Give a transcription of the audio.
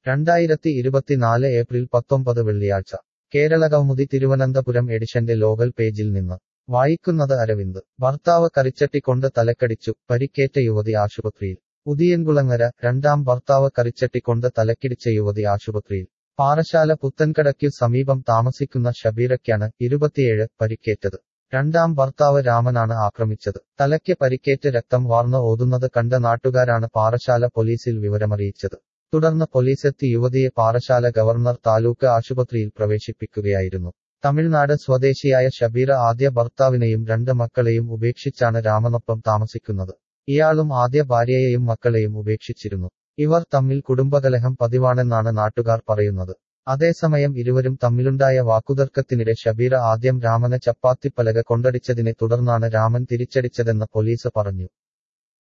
രണ്ടായിരത്തി ഇരുപത്തിനാല് ഏപ്രിൽ പത്തൊമ്പത് വെള്ളിയാഴ്ച കേരളകൗമുദി തിരുവനന്തപുരം എഡിഷന്റെ ലോകൽ പേജിൽ നിന്ന് വായിക്കുന്നത് അരവിന്ദ് ഭർത്താവ് കറിച്ചട്ടിക്കൊണ്ട് തലക്കടിച്ചു പരിക്കേറ്റ യുവതി ആശുപത്രിയിൽ ഉദിയൻകുളങ്ങര രണ്ടാം ഭർത്താവ് കറിച്ചട്ടിക്കൊണ്ട് തലക്കിടിച്ച യുവതി ആശുപത്രിയിൽ പാറശാല പുത്തൻകടയ്ക്കു സമീപം താമസിക്കുന്ന ഷബീറയ്ക്കാണ് ഇരുപത്തിയേഴ് പരിക്കേറ്റത് രണ്ടാം ഭർത്താവ് രാമനാണ് ആക്രമിച്ചത് തലയ്ക്ക് പരിക്കേറ്റ് രക്തം വാർന്ന് ഓതുന്നത് കണ്ട നാട്ടുകാരാണ് പാറശാല പോലീസിൽ വിവരമറിയിച്ചത് തുടർന്ന് പോലീസെത്തി യുവതിയെ പാറശാല ഗവർണർ താലൂക്ക് ആശുപത്രിയിൽ പ്രവേശിപ്പിക്കുകയായിരുന്നു തമിഴ്നാട് സ്വദേശിയായ ഷബീറ ആദ്യ ഭർത്താവിനെയും രണ്ട് മക്കളെയും ഉപേക്ഷിച്ചാണ് രാമനൊപ്പം താമസിക്കുന്നത് ഇയാളും ആദ്യ ഭാര്യയെയും മക്കളെയും ഉപേക്ഷിച്ചിരുന്നു ഇവർ തമ്മിൽ കുടുംബകലഹം പതിവാണെന്നാണ് നാട്ടുകാർ പറയുന്നത് അതേസമയം ഇരുവരും തമ്മിലുണ്ടായ വാക്കുതർക്കത്തിനിടെ ഷബീറ ആദ്യം രാമനെ ചപ്പാത്തിപ്പലക കൊണ്ടടിച്ചതിനെ തുടർന്നാണ് രാമൻ തിരിച്ചടിച്ചതെന്ന് പോലീസ് പറഞ്ഞു